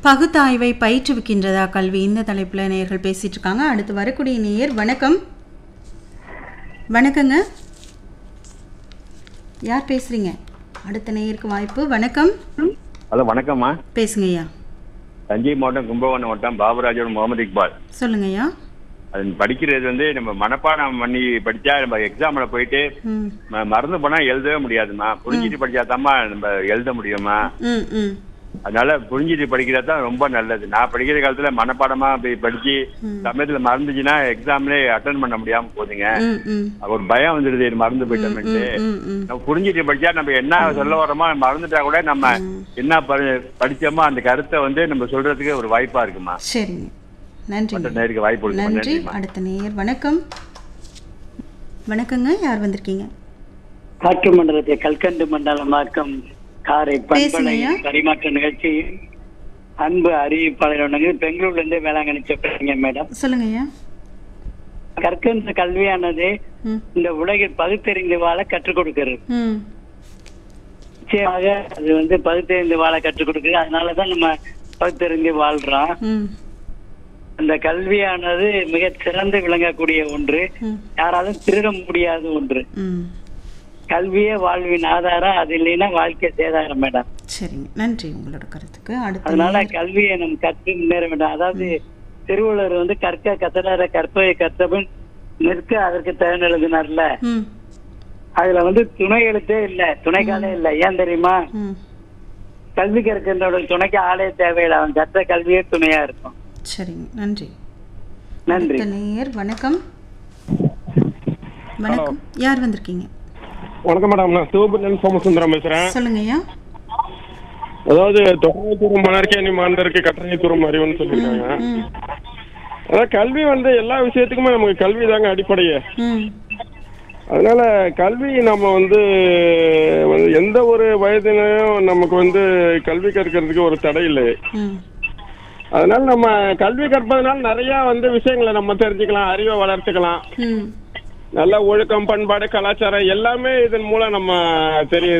பகுத்தாய்வை பயிற்றுவிக்கின்றதா கல்வி இந்த தலைப்பில் நேயர்கள் பேசிட்டு இருக்காங்க அடுத்து வரக்கூடிய நேயர் வணக்கம் வணக்கங்க யார் பேசுறீங்க அடுத்த நேயருக்கு வாய்ப்பு வணக்கம் ஹலோ வணக்கம்மா பேசுங்க ஐயா தஞ்சை மாவட்டம் கும்பகோணம் மாவட்டம் பாபராஜன் முகமது இக்பால் சொல்லுங்க ஐயா அது படிக்கிறது வந்து நம்ம மனப்பாடம் பண்ணி படிச்சா நம்ம எக்ஸாம்ல போயிட்டு ம் ம- மறந்து போனா எழுதவே முடியாதும்மா புரிஞ்சிட்டு படிச்சாதாம்மா நம்ம எழுத முடியுமா ம் ம் அதனால புரிஞ்சிட்டு படிக்கிறது தான் ரொம்ப நல்லது நான் படிக்கிற காலத்துல மனப்பாடமா போய் படிச்சு சமயத்துல மறந்துச்சுன்னா எக்ஸாம்ல அட்டன் பண்ண முடியாம போகுதுங்க ம் ம் ஒரு பயம் வந்துடுது இது மறந்து போயிட்டோம்ட்டு ம் ம் நம்ம புரிஞ்சிட்டு படிச்சா நம்ம என்ன சொல்ல வரோமோ மறந்துட்டா கூட நம்ம என்ன படி- படிச்சோமோ அந்த கருத்தை வந்து நம்ம சொல்றதுக்கு ஒரு வாய்ப்பா இருக்குமா சரிங்க நன்றிங்க மற்ற நேருக்கு வாய்ப்பு கொடுங்க நன்றி நன்றிம்மா அடுத்த நேயர் வணக்கம் வணக்கங்க யார் வந்திருக்கீங்க காற்று மண்டலத்தை கல்கண்டு மண்டலமாக்கம் காரை பண்பலை பேசுங்கய்யா. பரிமாற்ற நிகழ்ச்சி அன்பு அறிவிப்பாளர் ஒண்ணுங்க பெங்களூர்ல இருந்து வேளாங்கண்ணி சொல்றீங்க மேடம் சொல்லுங்க ஐயா கற்கின்ற கல்வியானது ம் இந்த உலகில் பகுத்தறிந்து வாழ கற்றுக் கொடுக்கிறது ம் நிச்சயமாக அது வந்து பகுத்தறிந்து வாழ கற்றுக் கொடுக்குது அதனாலதான் நம்ம பகுத்தறிந்து வாழ்றோம் ம் அந்த கல்வியானது மிக சிறந்து விளங்கக்கூடிய ஒன்று ம் யாராலும் திருட முடியாத ஒன்று ம் கல்வியே வாழ்வின் ஆதாரம் அது இல்லைன்னா வாழ்க்கை சேதாரம் மேடம் சரிங்க நன்றி உங்களோட கருத்துக்கு அடுத்த அதனால நேயர். கல்வியை நம்ம கற்று முன்னேற வேண்டும் அதாவது திருவள்ளுவர் வந்து கற்க கத்தலார கற்பவை கற்றபின் நிற்க அதற்கு தகுந்த எழுதினார்ல ம் அதுல வந்து துணை எழுத்தே இல்ல துணைக்காலே இல்ல ஏன் தெரியுமா ம் கல்வி கற்கின்றோட துணைக்கு ஆளே தேவையில்லை அவன் கற்ற கல்வியே துணையா இருக்கும் சரிங்க நன்றி நன்றி அடுத்த நேயர் வணக்கம் வணக்கம் யார் வந்திருக்கீங்க வணக்கம் மேடம் நான் சிவபுரியன் சோமசுந்தரம் பேசுறேன் சொல்லுங்க ஐயா அதாவது தொகை தூரம் மணற்கேணி மாந்தருக்கு கட்டணை தூரம் அறிவுன்னு சொல்லியிருக்காங்க ம் அதாவது கல்வி வந்து எல்லா விஷயத்துக்குமே நமக்கு கல்வி தாங்க அடிப்படையே ம் அதனால கல்வி நம்ம வந்து வந்து எந்த ஒரு வயதிலையும் நமக்கு வந்து கல்வி கற்கிறதுக்கு ஒரு தடை இல்லை ம் அதனால நம்ம கல்வி கற்பதனால நிறைய வந்து விஷயங்களை நம்ம தெரிஞ்சுக்கலாம் அறிவை வளர்த்துக்கலாம் ம் நல்ல ஒழுக்கம் பண்பாடு கலாச்சாரம் எல்லாமே இதன் மூலம் நம்ம தெரிய